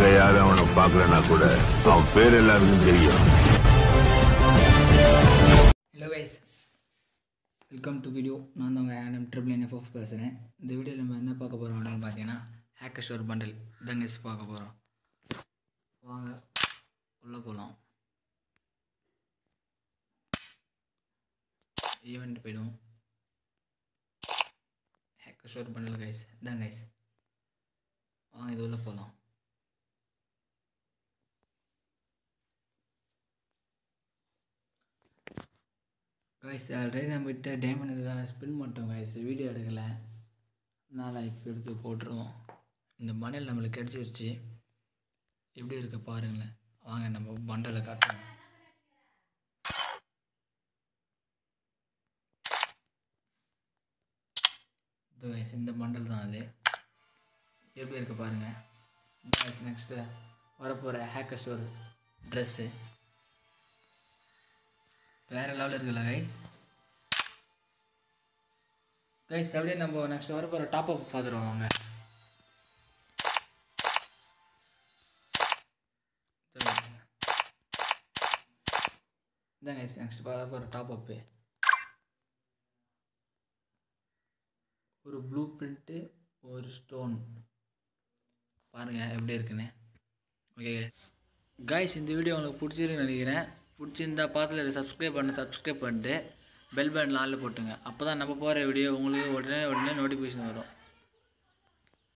நாங்க யாரும் அவனை பார்க்கலனா கூட அவன் பேர் எல்லாருக்கும் தெரியும் hello guys welcome to video நான் தான் உங்கள் ஆடம் ட்ரிபிள் என்எஃப்எஃப் பேசுகிறேன் இந்த வீடியோவில் நம்ம என்ன பார்க்க போகிறோம் அப்படின்னு பார்த்தீங்கன்னா ஹேக்கர் ஸ்டோர் பண்டல் இதாங்க guys பார்க்க போகிறோம் வாங்க உள்ளே போகலாம் ஈவெண்ட் போயிடும் ஹேக்கர் ஸ்டோர் பண்டல் கைஸ் இதான் கைஸ் வாங்க இது உள்ளே போகலாம் கைஸ் ஆல்ரெடி நம்மகிட்ட டைமண்ட் இதுதான் ஸ்பின் பண்ணிட்டோம் கைஸ் வீடியோ எடுக்கலை அதனால் இப்போ எடுத்து போட்டுருவோம் இந்த பண்டல் நம்மளுக்கு கிடச்சிருச்சு எப்படி இருக்கு பாருங்களேன் வாங்க நம்ம பண்டலை காட்டுறோம் இது guys, இந்த பண்டல் தான் அது எப்படி இருக்கு பாருங்கள் நெக்ஸ்ட்டு வரப்போகிற ஹேக்கர் ஸ்டோர் ட்ரெஸ்ஸு வேற லெவலில் இருக்குல்ல கைஸ் கைஸ் அப்படியே நம்ம நெக்ஸ்ட் வர போகிற டாப் அப் பார்த்துருவோம் வாங்க இதான் கைஸ் நெக்ஸ்ட் வர போகிற டாப் அப்பு ஒரு ப்ளூ பிரிண்ட்டு ஒரு ஸ்டோன் பாருங்கள் எப்படி இருக்குன்னு ஓகே கைஸ் இந்த வீடியோ உங்களுக்கு பிடிச்சிருக்குன்னு நினைக்கிறேன் பிடிச்சிருந்தா பார்த்துல சப்ஸ்கிரைப் பண்ண சப்ஸ்கிரைப் பண்ணிட்டு பெல் பட்டன் ஆளில் போட்டுங்க அப்போ தான் நம்ம போகிற வீடியோ உங்களுக்கு உடனே உடனே நோட்டிஃபிகேஷன் வரும்